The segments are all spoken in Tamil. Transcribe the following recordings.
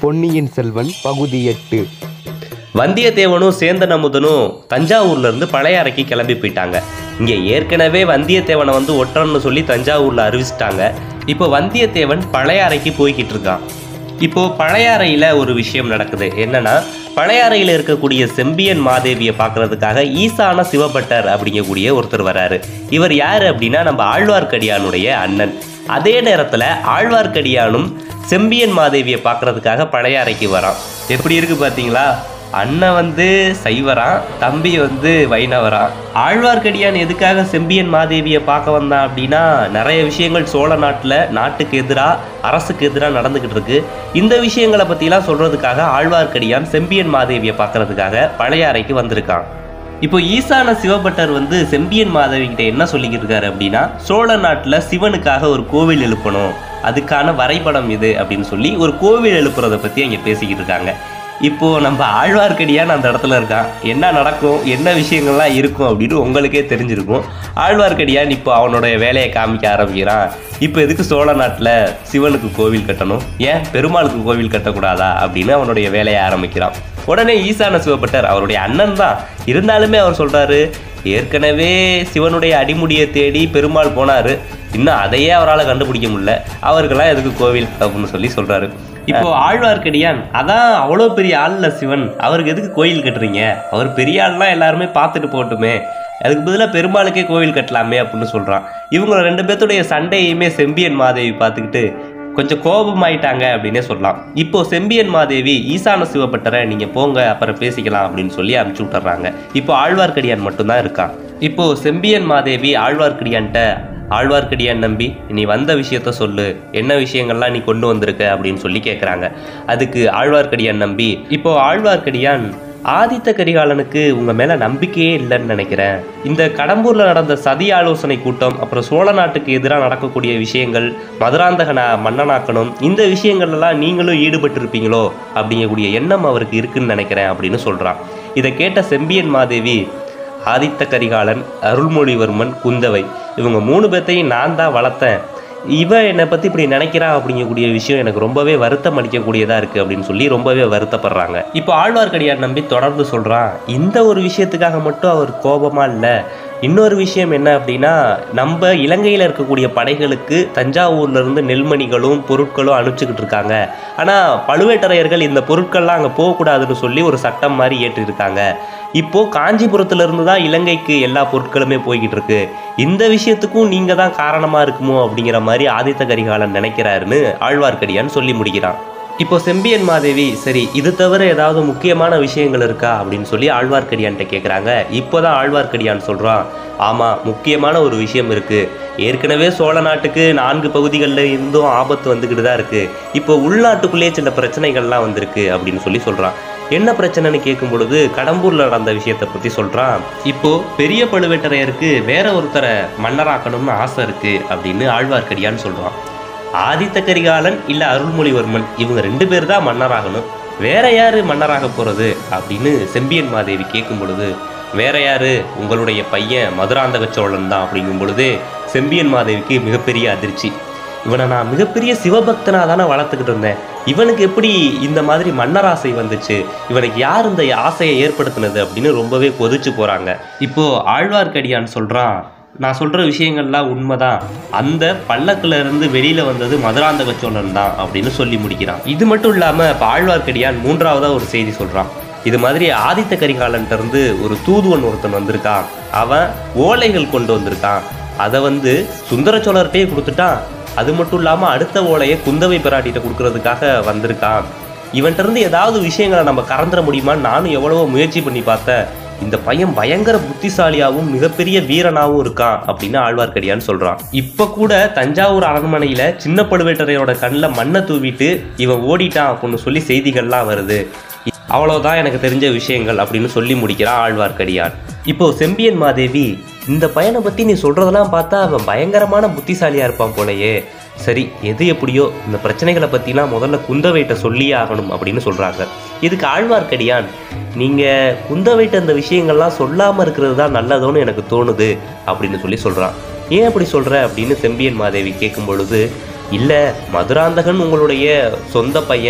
பொன்னியின் செல்வன் பகுதி எட்டு வந்தியத்தேவனும் சேந்தன் அமுதனும் தஞ்சாவூர்ல இருந்து பழையாறைக்கு கிளம்பி போயிட்டாங்க இங்க ஏற்கனவே வந்தியத்தேவனை வந்து ஒற்றன்னு சொல்லி தஞ்சாவூர்ல அறிவிச்சிட்டாங்க இப்போ வந்தியத்தேவன் பழையாறைக்கு போய்கிட்டு இருக்கான் இப்போ பழையாறையில ஒரு விஷயம் நடக்குது என்னன்னா பழையாறையில் இருக்கக்கூடிய செம்பியன் மாதேவியை பார்க்கறதுக்காக ஈசான சிவபட்டர் அப்படிங்கக்கூடிய ஒருத்தர் வராரு இவர் யாரு அப்படின்னா நம்ம ஆழ்வார்க்கடியானுடைய அண்ணன் அதே நேரத்தில் ஆழ்வார்க்கடியானும் செம்பியன் மாதேவியை பார்க்கறதுக்காக பழையாறைக்கு வரான் எப்படி இருக்கு பார்த்தீங்களா அண்ணன் வந்து சைவரான் தம்பி வந்து வைணவரான் ஆழ்வார்க்கடியான் எதுக்காக செம்பியன் மாதேவியை பார்க்க வந்தான் அப்படின்னா நிறைய விஷயங்கள் சோழ நாட்டில் நாட்டுக்கு எதிராக அரசுக்கு எதிராக நடந்துக்கிட்டு இருக்கு இந்த விஷயங்களை பற்றிலாம் சொல்கிறதுக்காக ஆழ்வார்க்கடியான் செம்பியன் மாதேவியை பார்க்கறதுக்காக பழையாறைக்கு வந்திருக்கான் இப்போ ஈசான சிவபட்டர் வந்து செம்பியன் மாதவி கிட்ட என்ன சொல்லிக்கிட்டு இருக்காரு அப்படின்னா சோழ நாட்டில் சிவனுக்காக ஒரு கோவில் எழுப்பணும் அதுக்கான வரைபடம் இது அப்படின்னு சொல்லி ஒரு கோவில் எழுப்புறதை பற்றி அங்கே பேசிக்கிட்டு இருக்காங்க இப்போ நம்ம ஆழ்வார்க்கடியான் அந்த இடத்துல இருக்கான் என்ன நடக்கும் என்ன விஷயங்கள்லாம் இருக்கும் அப்படின்னு உங்களுக்கே தெரிஞ்சிருக்கும் ஆழ்வார்க்கடியான் இப்போ அவனுடைய வேலையை காமிக்க ஆரம்பிக்கிறான் இப்போ எதுக்கு சோழ நாட்டில் சிவனுக்கு கோவில் கட்டணும் ஏன் பெருமாளுக்கு கோவில் கட்டக்கூடாதா அப்படின்னு அவனுடைய வேலையை ஆரம்பிக்கிறான் உடனே ஈசான சிவப்பட்டர் அவருடைய அண்ணன் தான் இருந்தாலுமே அவர் சொல்றாரு ஏற்கனவே சிவனுடைய அடிமுடியை தேடி பெருமாள் போனாரு இன்னும் அதையே அவரால் கண்டுபிடிக்க முடியல அவருக்கெல்லாம் எதுக்கு கோவில் அப்படின்னு சொல்லி சொல்றாரு இப்போ ஆழ்வார்க்கடியான் அதான் அவ்வளோ பெரிய ஆள்ல சிவன் அவருக்கு எதுக்கு கோயில் கட்டுறீங்க அவர் பெரிய ஆள்லாம் எல்லாருமே பார்த்துட்டு போட்டுமே அதுக்கு பதிலாக பெருமாளுக்கே கோவில் கட்டலாமே அப்படின்னு சொல்றான் இவங்க ரெண்டு பேர்த்துடைய சண்டையுமே செம்பியன் மாதேவி பார்த்துக்கிட்டு கொஞ்சம் கோபமாயிட்டாங்க அப்படின்னே சொல்லலாம் இப்போ செம்பியன் மாதேவி ஈசான சிவப்பட்டரை நீங்க போங்க அப்புறம் பேசிக்கலாம் அப்படின்னு சொல்லி அனுப்பிச்சு விட்டுறாங்க இப்போ ஆழ்வார்க்கடியான் மட்டும்தான் இருக்கான் இப்போ செம்பியன் மாதேவி ஆழ்வார்க்கடியான்ட்ட ஆழ்வார்க்கடியான் நம்பி நீ வந்த விஷயத்த சொல்லு என்ன விஷயங்கள்லாம் நீ கொண்டு வந்திருக்க அப்படின்னு சொல்லி கேட்குறாங்க அதுக்கு ஆழ்வார்க்கடியான் நம்பி இப்போ ஆழ்வார்க்கடியான் ஆதித்த கரிகாலனுக்கு உங்க மேல நம்பிக்கையே இல்லைன்னு நினைக்கிறேன் இந்த கடம்பூர்ல நடந்த சதி ஆலோசனை கூட்டம் அப்புறம் சோழ நாட்டுக்கு எதிராக நடக்கக்கூடிய விஷயங்கள் மதுராந்தகனை மன்னனாக்கணும் இந்த விஷயங்கள்லாம் நீங்களும் ஈடுபட்டிருப்பீங்களோ அப்படிங்கக்கூடிய எண்ணம் அவருக்கு இருக்குன்னு நினைக்கிறேன் அப்படின்னு சொல்றான் இதை கேட்ட செம்பியன் மாதேவி ஆதித்த கரிகாலன் அருள்மொழிவர்மன் குந்தவை இவங்க மூணு பேர்த்தையும் நான் தான் வளர்த்தேன் இவ என்னை பற்றி இப்படி நினைக்கிறா அப்படிங்கக்கூடிய விஷயம் எனக்கு ரொம்பவே வருத்தம் அளிக்கக்கூடியதாக இருக்குது அப்படின்னு சொல்லி ரொம்பவே வருத்தப்படுறாங்க இப்போ ஆழ்வார்க்கடியார் நம்பி தொடர்ந்து சொல்கிறான் இந்த ஒரு விஷயத்துக்காக மட்டும் அவர் கோபமாக இல்லை இன்னொரு விஷயம் என்ன அப்படின்னா நம்ம இலங்கையில் இருக்கக்கூடிய படைகளுக்கு தஞ்சாவூர்ல இருந்து நெல்மணிகளும் பொருட்களும் அனுப்பிச்சுக்கிட்டு இருக்காங்க ஆனால் பழுவேட்டரையர்கள் இந்த பொருட்கள்லாம் அங்கே போகக்கூடாதுன்னு சொல்லி ஒரு சட்டம் மாதிரி ஏற்றிருக்காங்க இப்போ காஞ்சிபுரத்துல இருந்து தான் இலங்கைக்கு எல்லா பொருட்களுமே போய்கிட்டு இருக்கு இந்த விஷயத்துக்கும் நீங்க தான் காரணமா இருக்குமோ அப்படிங்கிற மாதிரி ஆதித்த கரிகாலன் நினைக்கிறாருன்னு ஆழ்வார்க்கடியான் சொல்லி முடிக்கிறான் இப்போ செம்பியன் மாதேவி சரி இது தவிர ஏதாவது முக்கியமான விஷயங்கள் இருக்கா அப்படின்னு சொல்லி ஆழ்வார்க்கடியான்ட்ட கேட்குறாங்க இப்போதான் ஆழ்வார்க்கடியான் சொல்றான் ஆமா முக்கியமான ஒரு விஷயம் இருக்கு ஏற்கனவே சோழ நாட்டுக்கு நான்கு பகுதிகளில் இருந்தும் ஆபத்து வந்துக்கிட்டு தான் இருக்கு இப்போ உள்நாட்டுக்குள்ளேயே சில பிரச்சனைகள்லாம் வந்திருக்கு அப்படின்னு சொல்லி சொல்றான் என்ன பிரச்சனைன்னு கேட்கும் பொழுது கடம்பூர்ல நடந்த விஷயத்தை பத்தி சொல்றான் இப்போ பெரிய பழுவேட்டரையருக்கு வேற ஒருத்தரை மன்னராக்கணும்னு ஆசை இருக்கு அப்படின்னு ஆழ்வார்க்கடியான்னு சொல்றான் ஆதித்த கரிகாலன் இல்ல அருள்மொழிவர்மன் இவங்க ரெண்டு பேர் தான் மன்னராகணும் வேற யாரு மன்னராக போறது அப்படின்னு செம்பியன் மாதேவி கேட்கும் பொழுது வேற யாரு உங்களுடைய பையன் மதுராந்தக சோழன் தான் அப்படிங்கும் பொழுது செம்பியன் மாதேவிக்கு மிகப்பெரிய அதிர்ச்சி இவனை நான் மிகப்பெரிய சிவபக்தனா தானே வளர்த்துக்கிட்டு இருந்தேன் இவனுக்கு எப்படி இந்த மாதிரி மன்னராசை வந்துச்சு இவனுக்கு யார் இந்த ஆசையை ஏற்படுத்தினது அப்படின்னு ரொம்பவே கொதிச்சு போறாங்க இப்போ ஆழ்வார்க்கடியான் சொல்றான் நான் சொல்ற விஷயங்கள்லாம் உண்மைதான் அந்த பல்லக்குல இருந்து வெளியில வந்தது மதுராந்தக சோழன் தான் அப்படின்னு சொல்லி முடிக்கிறான் இது மட்டும் இல்லாம இப்ப ஆழ்வார்க்கடியான் மூன்றாவதா ஒரு செய்தி சொல்றான் இது மாதிரி ஆதித்த கரிகாலன்ட்ட இருந்து ஒரு தூதுவன் ஒருத்தன் வந்திருக்கான் அவன் ஓலைகள் கொண்டு வந்திருக்கான் அதை வந்து சுந்தர சோழர்கிட்டயே கொடுத்துட்டான் அது மட்டும் இல்லாம அடுத்த ஓலையை குந்தவை பிராட்டிகிட்ட கொடுக்கறதுக்காக வந்திருக்கான் இவன்கிட்ட இருந்து ஏதாவது விஷயங்களை நம்ம கறந்துட முடியுமான்னு நானும் எவ்வளவோ முயற்சி பண்ணி பார்த்தேன் இந்த பையன் பயங்கர புத்திசாலியாகவும் மிகப்பெரிய வீரனாகவும் இருக்கான் அப்படின்னு ஆழ்வார்க்கடியான்னு சொல்றான் இப்ப கூட தஞ்சாவூர் அரண்மனையில சின்ன பழுவேட்டரையரோட கண்ணில் மண்ணை தூவிட்டு இவன் ஓடிட்டான் அப்படின்னு சொல்லி செய்திகள்லாம் வருது அவ்வளவுதான் எனக்கு தெரிஞ்ச விஷயங்கள் அப்படின்னு சொல்லி முடிக்கிறான் ஆழ்வார்க்கடியான் இப்போ செம்பியன் மாதேவி இந்த பையனை பத்தி நீ சொல்றதெல்லாம் பார்த்தா அவன் பயங்கரமான புத்திசாலியா இருப்பான் போலயே சரி எது எப்படியோ இந்த பிரச்சனைகளை பற்றிலாம் முதல்ல குந்தவைட்ட சொல்லியே ஆகணும் அப்படின்னு சொல்கிறாங்க இதுக்கு ஆழ்வார்க்கடியான் நீங்கள் குந்தவைட்ட இந்த விஷயங்கள்லாம் சொல்லாமல் இருக்கிறது தான் நல்லதோன்னு எனக்கு தோணுது அப்படின்னு சொல்லி சொல்கிறான் ஏன் அப்படி சொல்கிற அப்படின்னு செம்பியன் மாதேவி கேட்கும் பொழுது இல்லை மதுராந்தகன் உங்களுடைய சொந்த பையன்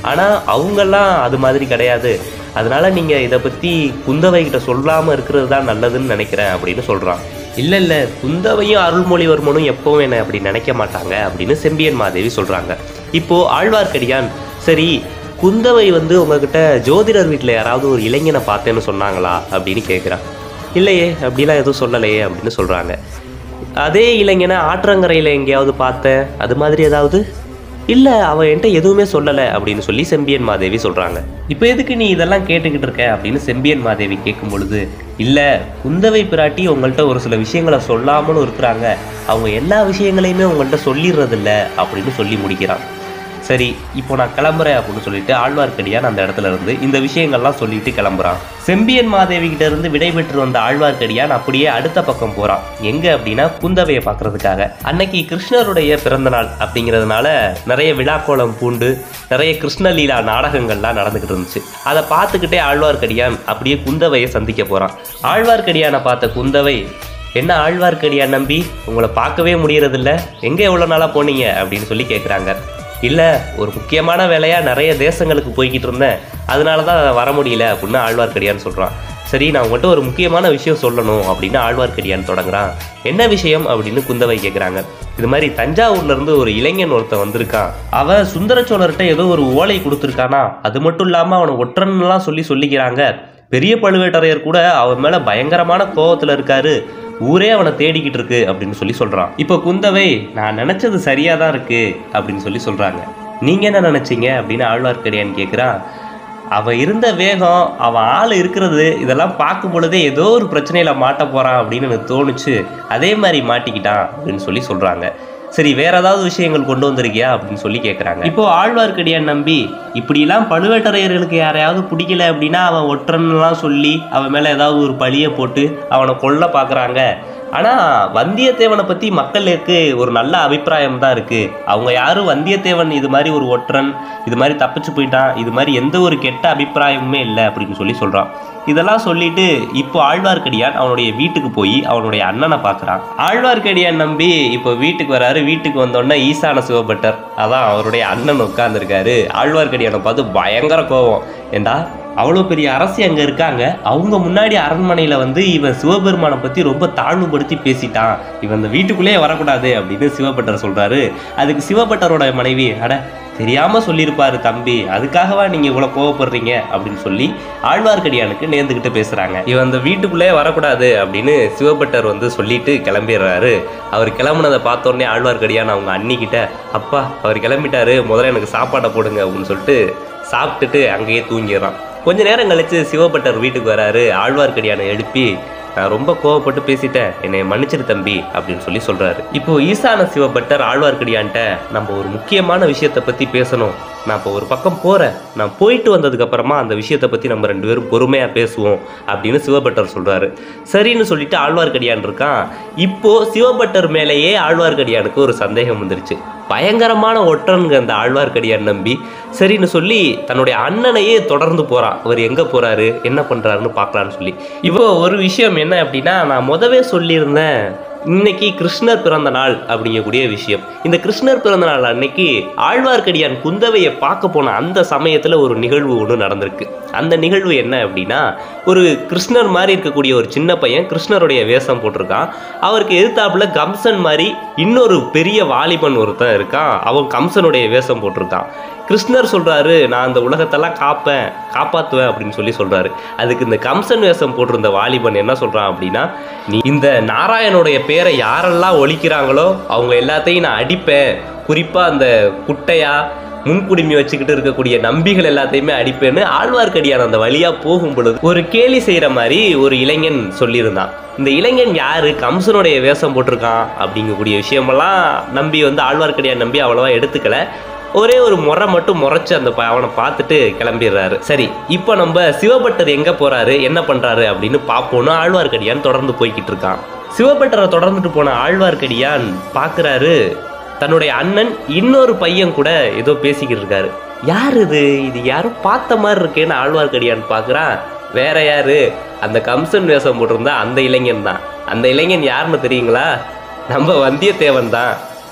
ஆனால் அவங்கெல்லாம் அது மாதிரி கிடையாது அதனால நீங்கள் இதை பற்றி குந்தவை கிட்ட சொல்லாமல் இருக்கிறது தான் நல்லதுன்னு நினைக்கிறேன் அப்படின்னு சொல்கிறான் இல்லை இல்லை குந்தவையும் அருள்மொழிவர்மனும் எப்பவும் என்னை அப்படி நினைக்க மாட்டாங்க அப்படின்னு செம்பியன் மாதேவி சொல்கிறாங்க இப்போது ஆழ்வார்க்கடியான் சரி குந்தவை வந்து உங்ககிட்ட ஜோதிடர் வீட்டில் யாராவது ஒரு இளைஞனை பார்த்தேன்னு சொன்னாங்களா அப்படின்னு கேட்குறான் இல்லையே அப்படிலாம் எதுவும் சொல்லலையே அப்படின்னு சொல்கிறாங்க அதே இளைஞனை ஆற்றங்கரையில் எங்கேயாவது பார்த்தேன் அது மாதிரி ஏதாவது இல்லை அவன் என்கிட்ட எதுவுமே சொல்லலை அப்படின்னு சொல்லி செம்பியன் மாதேவி சொல்கிறாங்க இப்போ எதுக்கு நீ இதெல்லாம் கேட்டுக்கிட்டு இருக்க அப்படின்னு செம்பியன் மாதேவி கேட்கும் பொழுது இல்லை குந்தவை பிராட்டி உங்கள்கிட்ட ஒரு சில விஷயங்களை சொல்லாமலும் இருக்கிறாங்க அவங்க எல்லா விஷயங்களையுமே உங்கள்கிட்ட சொல்லிடுறதில்ல அப்படின்னு சொல்லி முடிக்கிறான் சரி இப்போ நான் கிளம்புறேன் அப்படின்னு சொல்லிட்டு ஆழ்வார்க்கடியான் அந்த இடத்துல இருந்து இந்த விஷயங்கள்லாம் சொல்லிட்டு கிளம்புறான் செம்பியன் மாதேவி கிட்ட இருந்து விடைபெற்று வந்த ஆழ்வார்க்கடியான் அப்படியே அடுத்த பக்கம் போறான் எங்க அப்படின்னா குந்தவையை பார்க்கறதுக்காக அன்னைக்கு கிருஷ்ணருடைய பிறந்த நாள் அப்படிங்கிறதுனால நிறைய விழாக்கோலம் பூண்டு நிறைய கிருஷ்ணலீலா நாடகங்கள்லாம் நடந்துகிட்டு இருந்துச்சு அதை பார்த்துக்கிட்டே ஆழ்வார்க்கடியான் அப்படியே குந்தவையை சந்திக்க போறான் ஆழ்வார்க்கடியானை பார்த்த குந்தவை என்ன ஆழ்வார்க்கடியான் நம்பி உங்களை பார்க்கவே முடியறதில்ல எங்கே எவ்வளோ நாளாக போனீங்க அப்படின்னு சொல்லி கேட்குறாங்க இல்லை ஒரு முக்கியமான வேலையாக நிறைய தேசங்களுக்கு போய்கிட்டு இருந்தேன் அதனால தான் வர முடியல அப்படின்னு ஆழ்வார்க்கடியான் சொல்கிறான் சரி நான் உங்கள்கிட்ட ஒரு முக்கியமான விஷயம் சொல்லணும் அப்படின்னு ஆழ்வார்க்கடியான் தொடங்குறான் என்ன விஷயம் அப்படின்னு குந்தவை கேட்குறாங்க இது மாதிரி தஞ்சாவூர்ல இருந்து ஒரு இளைஞன் ஒருத்தன் வந்திருக்கான் அவன் சுந்தர சோழர்கிட்ட ஏதோ ஒரு ஓலை கொடுத்துருக்கானா அது மட்டும் இல்லாமல் அவனை ஒற்றன்லாம் சொல்லி சொல்லிக்கிறாங்க பெரிய பழுவேட்டரையர் கூட அவன் மேல பயங்கரமான கோவத்துல இருக்காரு ஊரே அவனை தேடிக்கிட்டு இருக்கு அப்படின்னு சொல்லி சொல்றான் இப்போ குந்தவை நான் நினைச்சது சரியா தான் இருக்கு அப்படின்னு சொல்லி சொல்றாங்க நீங்க என்ன நினைச்சீங்க அப்படின்னு ஆழ்வார்க்கடியான் கேட்குறான் அவன் இருந்த வேகம் அவன் ஆள் இருக்கிறது இதெல்லாம் பார்க்கும் பொழுதே ஏதோ ஒரு பிரச்சனையில மாட்ட போறான் அப்படின்னு எனக்கு தோணுச்சு அதே மாதிரி மாட்டிக்கிட்டான் அப்படின்னு சொல்லி சொல்றாங்க சரி வேற ஏதாவது விஷயங்கள் கொண்டு வந்திருக்கியா அப்படின்னு சொல்லி கேட்குறாங்க இப்போ ஆழ்வார்க்கடியான் நம்பி இப்படிலாம் பழுவேட்டரையர்களுக்கு யாரையாவது பிடிக்கல அப்படின்னா அவன் ஒற்றன்லாம் சொல்லி அவன் மேலே ஏதாவது ஒரு பழியை போட்டு அவனை கொல்ல பார்க்குறாங்க ஆனால் வந்தியத்தேவனை பற்றி மக்களுக்கு ஒரு நல்ல அபிப்பிராயம் தான் இருக்குது அவங்க யாரும் வந்தியத்தேவன் இது மாதிரி ஒரு ஒற்றன் இது மாதிரி தப்பிச்சு போயிட்டான் இது மாதிரி எந்த ஒரு கெட்ட அபிப்பிராயமுமே இல்லை அப்படின்னு சொல்லி சொல்கிறான் இதெல்லாம் சொல்லிட்டு இப்போ ஆழ்வார்க்கடியான் அவனுடைய வீட்டுக்கு போய் அவனுடைய அண்ணனை பார்க்குறான் ஆழ்வார்க்கடியான் நம்பி இப்போ வீட்டுக்கு வராரு வீட்டுக்கு வந்தோடனே ஈசான சிவபட்டர் அதான் அவருடைய அண்ணன் உட்காந்துருக்காரு ஆழ்வார்க்கடியானை பார்த்து பயங்கர கோவம் ஏண்டா அவ்வளோ பெரிய அரசி அங்கே இருக்காங்க அவங்க முன்னாடி அரண்மனையில் வந்து இவன் சிவபெருமானை பற்றி ரொம்ப தாழ்வுபடுத்தி பேசிட்டான் இவன் இந்த வீட்டுக்குள்ளேயே வரக்கூடாது அப்படின்னு சிவபட்டர் சொல்கிறாரு அதுக்கு சிவபட்டரோட மனைவி அட தெரியாமல் சொல்லியிருப்பாரு தம்பி அதுக்காகவா நீங்கள் இவ்வளோ கோவப்படுறீங்க அப்படின்னு சொல்லி ஆழ்வார்க்கடியானுக்கு நேர்ந்துக்கிட்டு பேசுகிறாங்க இவன் அந்த வீட்டுக்குள்ளேயே வரக்கூடாது அப்படின்னு சிவபட்டர் வந்து சொல்லிட்டு கிளம்பிடுறாரு அவர் கிளம்புனதை பார்த்தோன்னே ஆழ்வார்க்கடியான் அவங்க அண்ணிக்கிட்ட அப்பா அவர் கிளம்பிட்டாரு முதல்ல எனக்கு சாப்பாடை போடுங்க அப்படின்னு சொல்லிட்டு சாப்பிட்டுட்டு அங்கேயே தூங்கிடுறான் கொஞ்ச நேரம் கழிச்சு சிவபட்டர் வீட்டுக்கு வராரு ஆழ்வார்க்கடியானை எழுப்பி நான் ரொம்ப கோவப்பட்டு பேசிட்டேன் என்னை மன்னிச்சிரு தம்பி அப்படின்னு சொல்லி சொல்றாரு இப்போ ஈசான சிவபட்டர் ஆழ்வார்க்கடியான்ட்ட நம்ம ஒரு முக்கியமான விஷயத்தை பத்தி பேசணும் நான் இப்போ ஒரு பக்கம் போறேன் நான் போயிட்டு வந்ததுக்கு அப்புறமா அந்த விஷயத்தை பத்தி நம்ம ரெண்டு பேரும் பொறுமையா பேசுவோம் அப்படின்னு சிவபட்டர் சொல்றாரு சரின்னு சொல்லிட்டு ஆழ்வார்க்கடியான் இருக்கான் இப்போ சிவபட்டர் மேலேயே ஆழ்வார்க்கடியானுக்கு ஒரு சந்தேகம் வந்துருச்சு பயங்கரமான ஒற்றனுங்க அந்த ஆழ்வார்க்கடியான் நம்பி சரின்னு சொல்லி தன்னுடைய அண்ணனையே தொடர்ந்து போறான் அவர் எங்க போறாரு என்ன பண்றாருன்னு பார்க்கலான்னு சொல்லி இப்போ ஒரு விஷயம் என்ன அப்படின்னா நான் முதவே சொல்லியிருந்தேன் இன்னைக்கு கிருஷ்ணர் பிறந்த நாள் அப்படிங்கக்கூடிய விஷயம் இந்த கிருஷ்ணர் பிறந்த நாள் அன்னைக்கு ஆழ்வார்க்கடியான் குந்தவையை பார்க்க போன அந்த சமயத்தில் ஒரு நிகழ்வு ஒன்று நடந்திருக்கு அந்த நிகழ்வு என்ன அப்படின்னா ஒரு கிருஷ்ணர் மாதிரி இருக்கக்கூடிய ஒரு சின்ன பையன் கிருஷ்ணருடைய வேஷம் போட்டிருக்கான் அவருக்கு எதிர்த்தாப்புல கம்சன் மாதிரி இன்னொரு பெரிய வாலிபன் ஒருத்தன் இருக்கான் அவன் கம்சனுடைய வேஷம் போட்டிருக்கான் கிருஷ்ணர் சொல்றாரு நான் அந்த உலகத்தெல்லாம் காப்பேன் காப்பாத்துவேன் அப்படின்னு சொல்லி சொல்றாரு அதுக்கு இந்த கம்சன் வேஷம் போட்டிருந்த வாலிபன் என்ன சொல்றான் அப்படின்னா நீ இந்த நாராயணுடைய பேரை யாரெல்லாம் ஒழிக்கிறாங்களோ அவங்க எல்லாத்தையும் நான் அடிப்பேன் குறிப்பா அந்த குட்டையா முன்குடுமி வச்சுக்கிட்டு இருக்கக்கூடிய நம்பிகள் எல்லாத்தையுமே அடிப்பேன்னு ஆழ்வார்க்கடியான் அந்த வழியா போகும் பொழுது ஒரு கேலி செய்யற மாதிரி ஒரு இளைஞன் சொல்லியிருந்தான் இந்த இளைஞன் யாரு கம்சனுடைய வேஷம் போட்டிருக்கான் அப்படிங்கக்கூடிய விஷயமெல்லாம் நம்பி வந்து ஆழ்வார்க்கடியான் நம்பி அவ்வளவா எடுத்துக்கல ஒரே ஒரு முறை மட்டும் முறைச்சு அந்த ப- அவனை பார்த்துட்டு கிளம்பிடுறாரு சரி இப்போ நம்ம சிவபட்டர் எங்க போறாரு என்ன பண்றாரு அப்படின்னு பார்ப்போம்னு ஆழ்வார்க்கடியான் தொடர்ந்து போய்கிட்டு இருக்கான் சிவபட்டரை தொடர்ந்துட்டு போன ஆழ்வார்க்கடியான் பார்க்கறாரு தன்னுடைய அண்ணன் இன்னொரு பையன் கூட ஏதோ பேசிக்கிட்டு இருக்காரு யார் இது இது யாரும் பார்த்த மாதிரி இருக்கேன்னு ஆழ்வார்க்கடியான் பார்க்கறான் வேற யாரு அந்த கம்சன் வேஷம் போட்டிருந்தா அந்த இளைஞன் தான் அந்த இளைஞன் யாருன்னு தெரியுங்களா நம்ம வந்தியத்தேவன் தான்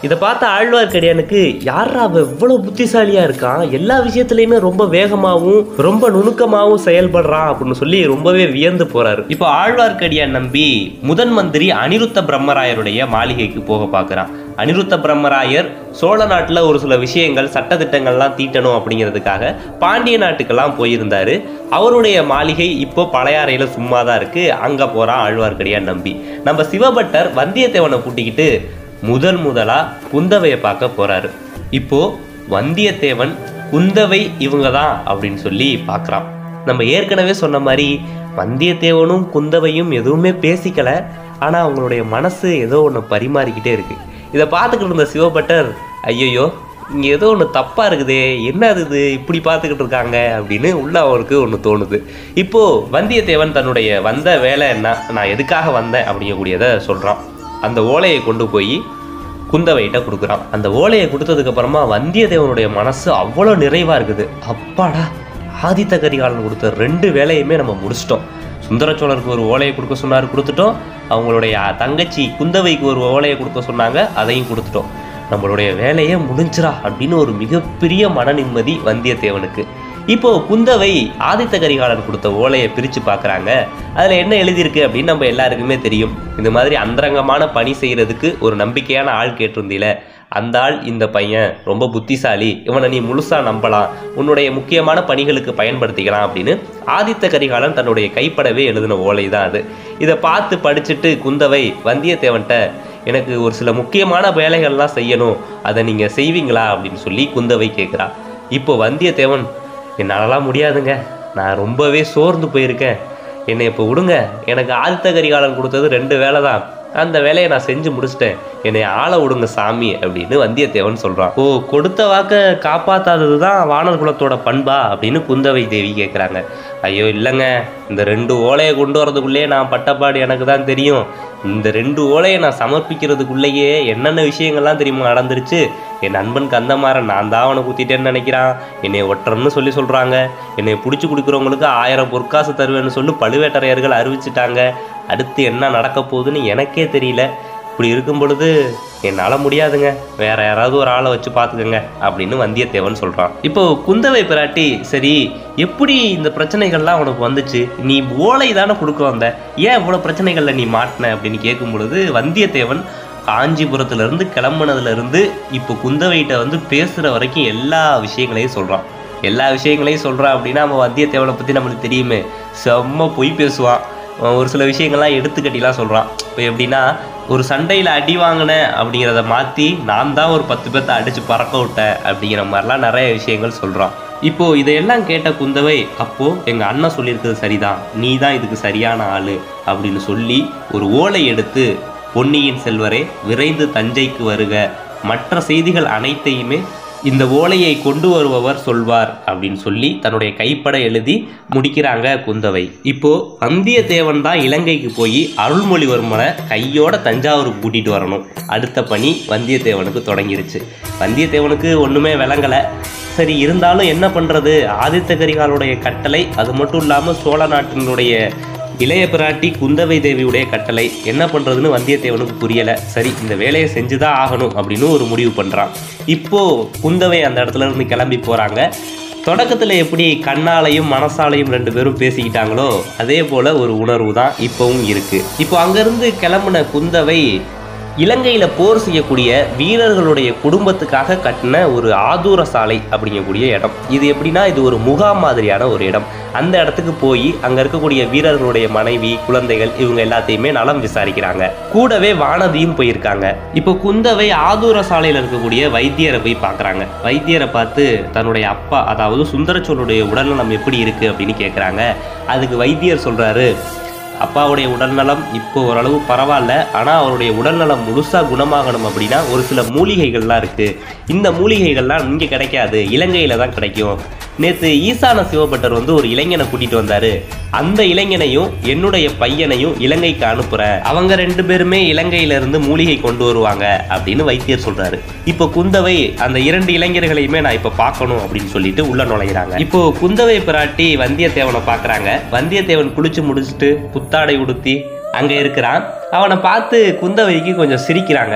இதை பார்த்த ஆழ்வார்க்கடியானுக்கு யாரா அவ இவ்வளவு புத்திசாலியா இருக்கான் எல்லா விஷயத்துலயுமே ரொம்ப வேகமாகவும் ரொம்ப நுணுக்கமாகவும் செயல்படுறான் அப்படின்னு சொல்லி ரொம்பவே வியந்து போறாரு இப்போ ஆழ்வார்க்கடியான் நம்பி முதன் மந்திரி அனிருத்த பிரம்மராயருடைய மாளிகைக்கு போக பார்க்கறான் அனிருத்த பிரம்மராயர் சோழ நாட்டில் ஒரு சில விஷயங்கள் சட்டத்திட்டங்கள்லாம் தீட்டணும் அப்படிங்கிறதுக்காக பாண்டிய நாட்டுக்கெல்லாம் போயிருந்தாரு அவருடைய மாளிகை இப்போ பழையாறையில சும்மா தான் இருக்கு அங்க போறான் ஆழ்வார்க்கடியான் நம்பி நம்ம சிவபட்டர் வந்தியத்தேவனை கூட்டிக்கிட்டு முதல் முதலா குந்தவையை பார்க்க போறாரு இப்போ வந்தியத்தேவன் குந்தவை இவங்க தான் அப்படின்னு சொல்லி பார்க்குறான் நம்ம ஏற்கனவே சொன்ன மாதிரி வந்தியத்தேவனும் குந்தவையும் எதுவுமே பேசிக்கல ஆனால் அவங்களுடைய மனசு ஏதோ ஒன்று பரிமாறிக்கிட்டே இருக்கு இதை பார்த்துக்கிட்டு இருந்த சிவபட்டர் ஐயையோ இங்கே ஏதோ ஒன்று தப்பாக இருக்குதே என்ன அது இது இப்படி பார்த்துக்கிட்டு இருக்காங்க அப்படின்னு உள்ள அவருக்கு ஒன்று தோணுது இப்போது வந்தியத்தேவன் தன்னுடைய வந்த வேலை என்ன நான் எதுக்காக வந்தேன் அப்படிங்கக்கூடியதை சொல்கிறான் அந்த ஓலையை கொண்டு போய் குந்தவைகிட்ட கொடுக்குறான் அந்த ஓலையை கொடுத்ததுக்கு அப்புறமா வந்தியத்தேவனுடைய மனசு அவ்வளோ நிறைவா இருக்குது அப்பாடா ஆதித்த கரிகாலன் கொடுத்த ரெண்டு வேலையுமே நம்ம முடிச்சிட்டோம் சுந்தர சோழருக்கு ஒரு ஓலையை கொடுக்க சொன்னார் கொடுத்துட்டோம் அவங்களுடைய தங்கச்சி குந்தவைக்கு ஒரு ஓலையை கொடுக்க சொன்னாங்க அதையும் கொடுத்துட்டோம் நம்மளுடைய வேலையே முடிஞ்சிரா அப்படின்னு ஒரு மிகப்பெரிய மன நிம்மதி வந்தியத்தேவனுக்கு இப்போ குந்தவை ஆதித்த கரிகாலன் கொடுத்த ஓலையை பிரித்து பார்க்குறாங்க அதில் என்ன எழுதியிருக்கு அப்படின்னு நம்ம எல்லாருக்குமே தெரியும் இந்த மாதிரி அந்தரங்கமான பணி செய்கிறதுக்கு ஒரு நம்பிக்கையான ஆள் கேட்டிருந்தீல அந்த ஆள் இந்த பையன் ரொம்ப புத்திசாலி இவனை நீ முழுசாக நம்பலாம் உன்னுடைய முக்கியமான பணிகளுக்கு பயன்படுத்திக்கலாம் அப்படின்னு ஆதித்த கரிகாலன் தன்னுடைய கைப்படவே எழுதின ஓலை தான் அது இதை பார்த்து படிச்சுட்டு குந்தவை வந்தியத்தேவன்கிட்ட எனக்கு ஒரு சில முக்கியமான வேலைகள்லாம் செய்யணும் அதை நீங்கள் செய்வீங்களா அப்படின்னு சொல்லி குந்தவை கேட்குறா இப்போ வந்தியத்தேவன் என்னாலலாம் முடியாதுங்க நான் ரொம்பவே சோர்ந்து போயிருக்கேன் என்னை இப்போ விடுங்க எனக்கு ஆதித்த கரிகாலன் கொடுத்தது ரெண்டு வேலை தான் அந்த வேலையை நான் செஞ்சு முடிச்சிட்டேன் என்னை ஆள விடுங்க சாமி அப்படின்னு வந்தியத்தேவன் சொல்கிறான் ஓ கொடுத்த வாக்க காப்பாத்தாதது தான் வானர் குலத்தோட பண்பா அப்படின்னு குந்தவை தேவி கேட்குறாங்க ஐயோ இல்லைங்க இந்த ரெண்டு ஓலையை கொண்டு வரதுக்குள்ளேயே நான் பட்டப்பாடு எனக்கு தான் தெரியும் இந்த ரெண்டு ஓலையை நான் சமர்ப்பிக்கிறதுக்குள்ளேயே என்னென்ன விஷயங்கள்லாம் தெரியுமா நடந்துருச்சு என் நண்பன் கந்தமாறன் நான் தான் அவனை குத்திட்டேன்னு நினைக்கிறான் என்னை ஒற்றன்னு சொல்லி சொல்கிறாங்க என்னை பிடிச்சி கொடுக்குறவங்களுக்கு ஆயிரம் பொற்காசு தருவேன்னு சொல்லி பழுவேட்டரையர்கள் அறிவிச்சிட்டாங்க அடுத்து என்ன நடக்க போகுதுன்னு எனக்கே தெரியல இப்படி இருக்கும் பொழுது என்னால் முடியாதுங்க வேற யாராவது ஒரு ஆளை வச்சு பார்த்துக்கங்க அப்படின்னு வந்தியத்தேவன் சொல்கிறான் இப்போ குந்தவை பிராட்டி சரி எப்படி இந்த பிரச்சனைகள்லாம் உனக்கு வந்துச்சு நீ ஓலை தானே கொடுக்க வந்த ஏன் இவ்வளோ பிரச்சனைகளில் நீ மாட்டின அப்படின்னு கேட்கும் பொழுது வந்தியத்தேவன் காஞ்சிபுரத்துல இருந்து கிளம்புனதுல இருந்து இப்போ குந்தவைகிட்ட வந்து பேசுற வரைக்கும் எல்லா விஷயங்களையும் சொல்றான் எல்லா விஷயங்களையும் சொல்றான் அப்படின்னா நம்ம வந்தியத்தேவனை பத்தி நம்மளுக்கு தெரியுமே செம்ம பொய் பேசுவான் அவன் ஒரு சில விஷயங்கள்லாம் எடுத்துக்கட்டிலாம் சொல்றான் இப்போ எப்படின்னா ஒரு சண்டையில் அடி வாங்கினேன் அப்படிங்கிறத மாற்றி நான் தான் ஒரு பத்து பேர்த்த அடித்து பறக்க விட்டேன் அப்படிங்கிற மாதிரிலாம் நிறைய விஷயங்கள் சொல்கிறான் இப்போ இதையெல்லாம் கேட்ட குந்தவை அப்போ எங்க அண்ணன் சொல்லியிருக்கிறது சரிதான் நீ தான் இதுக்கு சரியான ஆளு அப்படின்னு சொல்லி ஒரு ஓலை எடுத்து பொன்னியின் செல்வரே விரைந்து தஞ்சைக்கு வருக மற்ற செய்திகள் அனைத்தையுமே இந்த ஓலையை கொண்டு வருபவர் சொல்வார் அப்படின்னு சொல்லி தன்னுடைய கைப்பட எழுதி முடிக்கிறாங்க குந்தவை இப்போ வந்தியத்தேவன் தான் இலங்கைக்கு போய் அருள்மொழிவர்மனை கையோட தஞ்சாவூருக்கு கூட்டிட்டு வரணும் அடுத்த பணி வந்தியத்தேவனுக்கு தொடங்கிருச்சு வந்தியத்தேவனுக்கு ஒண்ணுமே விளங்கலை சரி இருந்தாலும் என்ன பண்றது ஆதித்த கரிகாலுடைய கட்டளை அது மட்டும் இல்லாமல் சோழ நாட்டினுடைய இளைய பிராட்டி குந்தவை தேவியுடைய கட்டளை என்ன பண்றதுன்னு வந்தியத்தேவனுக்கு புரியல சரி இந்த வேலையை செஞ்சுதான் ஆகணும் அப்படின்னு ஒரு முடிவு பண்றான் இப்போ குந்தவை அந்த இடத்துல இருந்து கிளம்பி போறாங்க தொடக்கத்தில் எப்படி கண்ணாலையும் மனசாலையும் ரெண்டு பேரும் பேசிக்கிட்டாங்களோ அதே போல ஒரு உணர்வு தான் இப்போவும் இருக்கு இப்போ அங்கிருந்து கிளம்புன குந்தவை இலங்கையில் போர் செய்யக்கூடிய வீரர்களுடைய குடும்பத்துக்காக கட்டின ஒரு ஆதூர சாலை அப்படிங்கக்கூடிய இடம் இது எப்படின்னா இது ஒரு முகாம் மாதிரியான ஒரு இடம் அந்த இடத்துக்கு போய் அங்கே இருக்கக்கூடிய வீரர்களுடைய மனைவி குழந்தைகள் இவங்க எல்லாத்தையுமே நலம் விசாரிக்கிறாங்க கூடவே வானதியும் போயிருக்காங்க இப்போ குந்தவை ஆதூர சாலையில் இருக்கக்கூடிய வைத்தியரை போய் பார்க்குறாங்க வைத்தியரை பார்த்து தன்னுடைய அப்பா அதாவது சுந்தரச்சோருடைய உடல்நலம் எப்படி இருக்கு அப்படின்னு கேட்குறாங்க அதுக்கு வைத்தியர் சொல்றாரு அப்பாவுடைய உடல்நலம் இப்போ ஓரளவு பரவாயில்ல ஆனால் அவருடைய உடல்நலம் முழுசாக குணமாகணும் அப்படின்னா ஒரு சில மூலிகைகள்லாம் இருக்குது இந்த மூலிகைகள்லாம் இங்கே கிடைக்காது இலங்கையில் தான் கிடைக்கும் நேற்று ஈசான சிவபட்டர் வந்து ஒரு இளைஞனை கூட்டிகிட்டு வந்தார் அந்த இளைஞனையும் என்னுடைய பையனையும் இலங்கைக்கு அனுப்புகிறேன் அவங்க ரெண்டு பேருமே இலங்கையிலேருந்து மூலிகை கொண்டு வருவாங்க அப்படின்னு வைத்தியர் சொல்கிறாரு இப்போ குந்தவை அந்த இரண்டு இளைஞர்களையுமே நான் இப்போ பார்க்கணும் அப்படின்னு சொல்லிட்டு உள்ள நுழைகிறாங்க இப்போ குந்தவை பிராட்டி வந்தியத்தேவனை பார்க்குறாங்க வந்தியத்தேவன் குளிச்சு முடிச்சுட்டு புத்தாடை உடுத்தி அங்கே இருக்கிறான் அவனை பார்த்து குந்தவைக்கு கொஞ்சம் சிரிக்கிறாங்க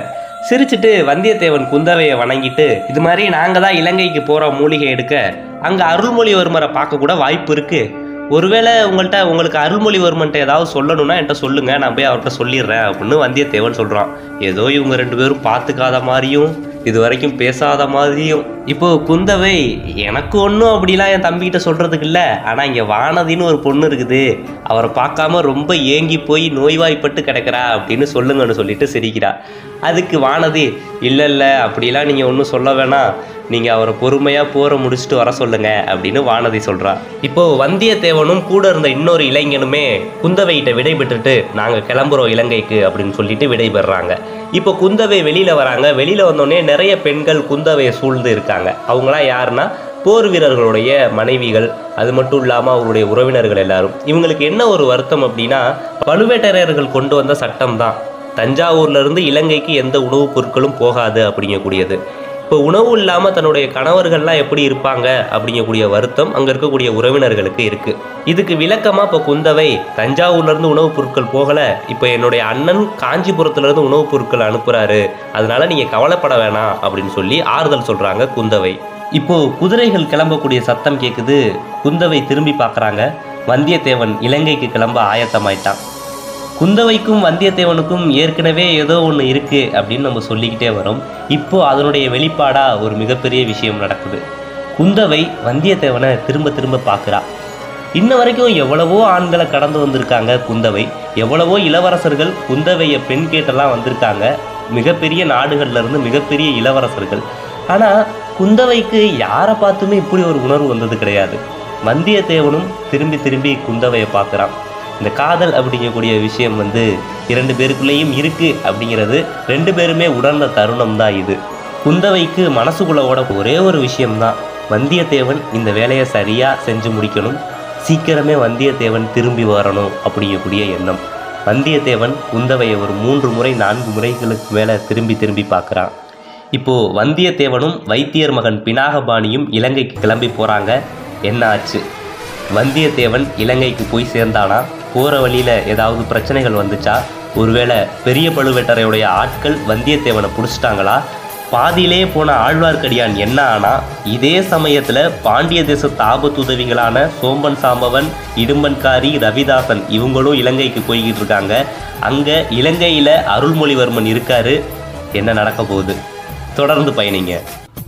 சிரிச்சிட்டு வந்தியத்தேவன் குந்தவையை வணங்கிட்டு இது மாதிரி நாங்கள் தான் இலங்கைக்கு போகிறோம் மூலிகை எடுக்க அங்கே அருள்மொழிவர்மரை பார்க்க கூட வாய்ப்பு இருக்கு ஒருவேளை உங்கள்கிட்ட உங்களுக்கு அருள்மொழிவர்மன்ட்ட ஏதாவது சொல்லணும்னா என்கிட்ட சொல்லுங்க நான் போய் அவர்கிட்ட சொல்லிடுறேன் அப்படின்னு வந்தியத்தேவன் சொல்கிறான் ஏதோ இவங்க ரெண்டு பேரும் பார்த்துக்காத மாதிரியும் இது வரைக்கும் பேசாத மாதிரியும் இப்போ குந்தவை எனக்கு ஒன்றும் அப்படிலாம் என் தம்பிகிட்ட சொல்கிறதுக்கு இல்லை ஆனால் இங்கே வானதின்னு ஒரு பொண்ணு இருக்குது அவரை பார்க்காம ரொம்ப ஏங்கி போய் நோய்வாய்ப்பட்டு கிடக்கிறா அப்படின்னு சொல்லுங்கன்னு சொல்லிட்டு சிரிக்கிறா அதுக்கு வானதி இல்லை இல்லை அப்படிலாம் நீங்கள் ஒன்றும் சொல்ல வேணாம் நீங்கள் அவரை பொறுமையாக போரை முடிச்சுட்டு வர சொல்லுங்க அப்படின்னு வானதி சொல்கிறா இப்போ வந்தியத்தேவனும் கூட இருந்த இன்னொரு இளைஞனுமே குந்தவைகிட்ட விடை பெற்றுட்டு நாங்கள் கிளம்புறோம் இலங்கைக்கு அப்படின்னு சொல்லிட்டு விடைபெறாங்க இப்போ குந்தவை வெளியில் வராங்க வெளியில் வந்தோடனே நிறைய பெண்கள் குந்தவையை சூழ்ந்து இருக்காங்க அவங்களாம் யாருன்னா போர் வீரர்களுடைய மனைவிகள் அது மட்டும் இல்லாமல் அவருடைய உறவினர்கள் எல்லாரும் இவங்களுக்கு என்ன ஒரு வருத்தம் அப்படின்னா பழுவேட்டரையர்கள் கொண்டு வந்த சட்டம் தான் தஞ்சாவூர்ல இருந்து இலங்கைக்கு எந்த உணவுப் பொருட்களும் போகாது அப்படிங்கக்கூடியது இப்போ உணவு இல்லாமல் தன்னுடைய கணவர்கள்லாம் எப்படி இருப்பாங்க அப்படிங்கக்கூடிய வருத்தம் அங்கே இருக்கக்கூடிய உறவினர்களுக்கு இருக்கு இதுக்கு விளக்கமாக இப்போ குந்தவை தஞ்சாவூர்ல இருந்து உணவுப் பொருட்கள் போகலை இப்போ என்னுடைய அண்ணன் காஞ்சிபுரத்துல இருந்து உணவுப் பொருட்கள் அனுப்புறாரு அதனால நீங்கள் கவலைப்பட வேணாம் அப்படின்னு சொல்லி ஆறுதல் சொல்றாங்க குந்தவை இப்போ குதிரைகள் கிளம்பக்கூடிய சத்தம் கேட்குது குந்தவை திரும்பி பார்க்குறாங்க வந்தியத்தேவன் இலங்கைக்கு கிளம்ப ஆயத்தமாயிட்டான் குந்தவைக்கும் வந்தியத்தேவனுக்கும் ஏற்கனவே ஏதோ ஒன்று இருக்கு அப்படின்னு நம்ம சொல்லிக்கிட்டே வரோம் இப்போ அதனுடைய வெளிப்பாடா ஒரு மிகப்பெரிய விஷயம் நடக்குது குந்தவை வந்தியத்தேவனை திரும்ப திரும்ப பார்க்குறா இன்ன வரைக்கும் எவ்வளவோ ஆண்களை கடந்து வந்திருக்காங்க குந்தவை எவ்வளவோ இளவரசர்கள் குந்தவையை பெண் கேட்டெல்லாம் வந்திருக்காங்க மிகப்பெரிய நாடுகள்ல இருந்து மிகப்பெரிய இளவரசர்கள் ஆனால் குந்தவைக்கு யாரை பார்த்துமே இப்படி ஒரு உணர்வு வந்தது கிடையாது வந்தியத்தேவனும் திரும்பி திரும்பி குந்தவையை பார்க்குறான் இந்த காதல் அப்படிங்கக்கூடிய விஷயம் வந்து இரண்டு பேருக்குள்ளேயும் இருக்கு அப்படிங்கிறது ரெண்டு பேருமே உணர்ந்த தருணம் தான் இது குந்தவைக்கு மனசுக்குள்ள ஓட ஒரே ஒரு விஷயம்தான் வந்தியத்தேவன் இந்த வேலையை சரியாக செஞ்சு முடிக்கணும் சீக்கிரமே வந்தியத்தேவன் திரும்பி வரணும் அப்படிங்கக்கூடிய எண்ணம் வந்தியத்தேவன் குந்தவையை ஒரு மூன்று முறை நான்கு முறைகளுக்கு மேலே திரும்பி திரும்பி பார்க்குறான் இப்போ வந்தியத்தேவனும் வைத்தியர் மகன் பினாகபாணியும் இலங்கைக்கு கிளம்பி போகிறாங்க என்ன ஆச்சு வந்தியத்தேவன் இலங்கைக்கு போய் சேர்ந்தானா போகிற வழியில் ஏதாவது பிரச்சனைகள் வந்துச்சா ஒருவேளை பெரிய பழுவேட்டரையுடைய ஆட்கள் வந்தியத்தேவனை பிடிச்சிட்டாங்களா பாதியிலே போன ஆழ்வார்க்கடியான் என்ன ஆனா இதே சமயத்தில் பாண்டிய தேசத்து ஆபத்துதவிகளான சோம்பன் சாம்பவன் இடும்பன்காரி ரவிதாசன் இவங்களும் இலங்கைக்கு போய்கிட்டு இருக்காங்க அங்கே இலங்கையில் அருள்மொழிவர்மன் இருக்காரு என்ன நடக்க போகுது தொடர்ந்து பயணிங்க